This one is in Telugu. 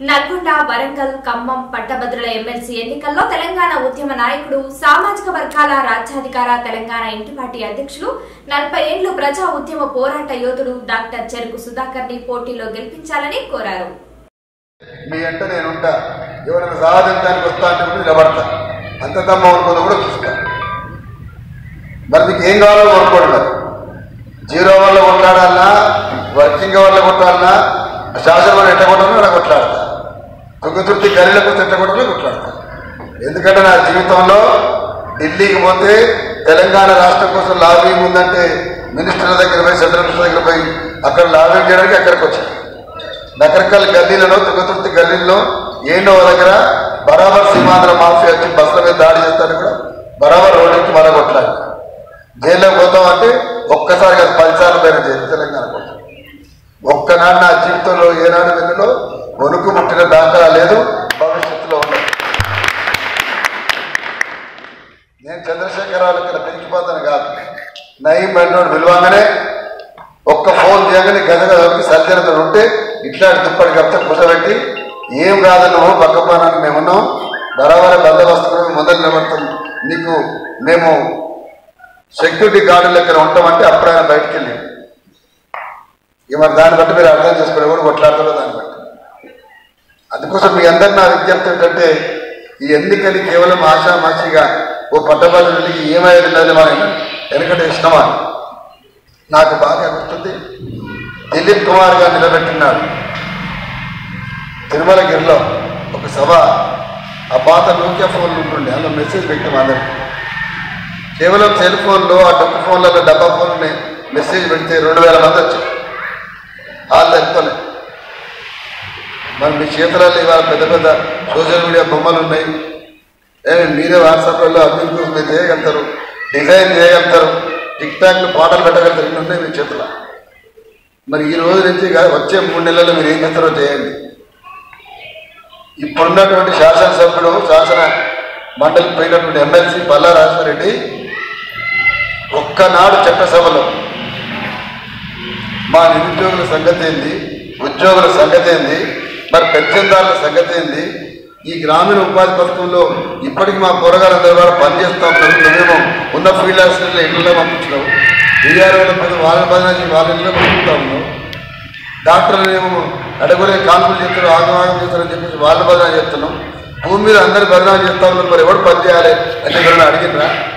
నల్గొండ వరంగల్ ఖమ్మం పట్టభద్రుల ఎమ్మెల్సీ ఎన్నికల్లో తెలంగాణ ఉద్యమ నాయకుడు సామాజిక వర్గాల రాజ్యాధికార తెలంగాణ ఇంటి పార్టీ అధ్యక్షులు నలభై ఏళ్లు ప్రజా ఉద్యమ పోరాట యోధుడు డాక్టర్ చెరుకు సుధాకర్ ని పోటీలో గెలిపించాలని కోరారు మీ అంట నేను ఉంటా ఎవరైనా సాధించడానికి వస్తా అంటే కూడా నిలబడతా అంత తమ్మ అనుకున్నా కూడా చూస్తా మరి మీకు ఏం కావాలో కొనుక్కోండి మరి జీరో వల్ల కొట్లాడాలన్నా వర్కింగ్ వల్ల కొట్టాలన్నా శాసనం ఎట్ట కొట్టాలో నాకు కొట్లాడతా తుంగతుర్తి గల్లీలకు ఎట్ట కొట్టాలో కొట్లాడతా ఎందుకంటే నా జీవితంలో ఢిల్లీకి పోతే తెలంగాణ రాష్ట్రం కోసం లాబింగ్ ఉందంటే మినిస్టర్ల దగ్గర పోయి సెంట్రల్ మినిస్టర్ దగ్గర పోయి అక్కడ లాబింగ్ చేయడానికి అక్కడికి వచ్చాను రకరకాల గల్లీలలో తుంగతుర్తి గల్లీల్లో ఏంటో దగ్గర బరాబర్ సీమాంధ్ర మాఫియా వచ్చి బస్సుల మీద దాడి చేస్తాను కూడా బరాబర్ రోడ్ నుంచి మన కొట్లాడి జైల్లోకి పోతాం అంటే ఒక్కసారి కాదు పదిసార్లు పైన జైలు తెలంగాణ కోసం ఒక్కనాడు నా జీవితంలో ఏనాడు వెళ్ళలో వణుకు ముట్టిన దాఖలా లేదు భవిష్యత్తులో ఉండదు నేను చంద్రశేఖరరావు ఇక్కడ పెరిగిపోతాను కాదు నయం బండోడు విలువంగానే ఒక్క ఫోన్ చేయగానే గదగా దొరికి సర్జనతో ఉంటే ఇట్లాంటి దుప్పటి కప్తే కూర్చోబెట్టి ఏం కాదు నువ్వు పక్కపానాన్ని మేమున్నాం బరాబర బందోబస్తు కూడా మేము మొదలు నిలబడతాం నీకు మేము సెక్యూరిటీ గార్డు లెక్కన ఉంటామంటే అప్పుడు ఆయన బయటికి వెళ్ళి ఇక మరి దాన్ని బట్టి మీరు అర్థం చేసుకునే కూడా కొట్లాడతారో దాన్ని బట్టి అందుకోసం మీ అందరు నా విజ్ఞప్తి ఏంటంటే ఈ ఎన్నికలు కేవలం ఆశామాషిగా ఓ పట్టభద్రులకి ఏమైంది లేదు మన వెనకటి ఇష్టమా నాకు బాగా గుర్తుంది దిలీప్ కుమార్ గారు నిలబెట్టినాడు తిరుమలగిరిలో ఒక సభ ఆ పాత నోకియా ఫోన్లు ఉంటుండే అందులో మెసేజ్ పెట్టాం అందరికి కేవలం సెల్ ఫోన్లో ఆ డబ్బు ఫోన్లలో డబ్బా ఫోన్లని మెసేజ్ పెడితే రెండు వేల మంది వచ్చారు వాళ్ళు తెలుపుకోలేదు మరి మీ చేతులలో ఇవాళ పెద్ద పెద్ద సోషల్ మీడియా బొమ్మలు ఉన్నాయి ఏ మీరే వాట్సాప్లలో అభివృద్ధి కోసం మీరు చేయగలుగుతారు డిజైన్ చేయగలుగుతారు టిక్ టాక్లు పాటలు పెట్టగలుగుతారు ఇన్ని ఉన్నాయి మీ చేతుల మరి ఈ రోజు నుంచి కాదు వచ్చే మూడు నెలల్లో మీరు ఏం చేస్తారో చేయండి ఇప్పుడున్నటువంటి శాసనసభ్యుడు శాసన మండలికి పోయినటువంటి ఎమ్మెల్సీ పల్లా రాజారెడ్డి ఒక్కనాడు చట్టసభలో మా నిరుద్యోగుల సంగతి ఏంది ఉద్యోగుల సంగతి ఏంది మరి పెన్షన్దారుల సంగతి ఏంది ఈ గ్రామీణ ఉపాధి పథకంలో ఇప్పటికి మా కూరగాయలందరూ కూడా పనిచేస్తా ఉన్నారు మేమేమో ఉన్న ఫీల్డ్ అసిస్టెంట్లు ఇళ్ళలో పంపించినాం వీఆర్ఓల పని వాళ్ళ పని వాళ్ళ ఇళ్ళలో పంపుతా ఉన్నాం డాక్టర్లు ఏమో అడగలే కాన్పులు చేస్తారు ఆగమాగం చేస్తారని చెప్పేసి వాళ్ళ బదనా చెప్తున్నాం భూమి మీద అందరు బదనాలు చేస్తా ఉన్నారు మరి ఎవరు పని చేయాలి అని ఎవరైనా అడిగినరా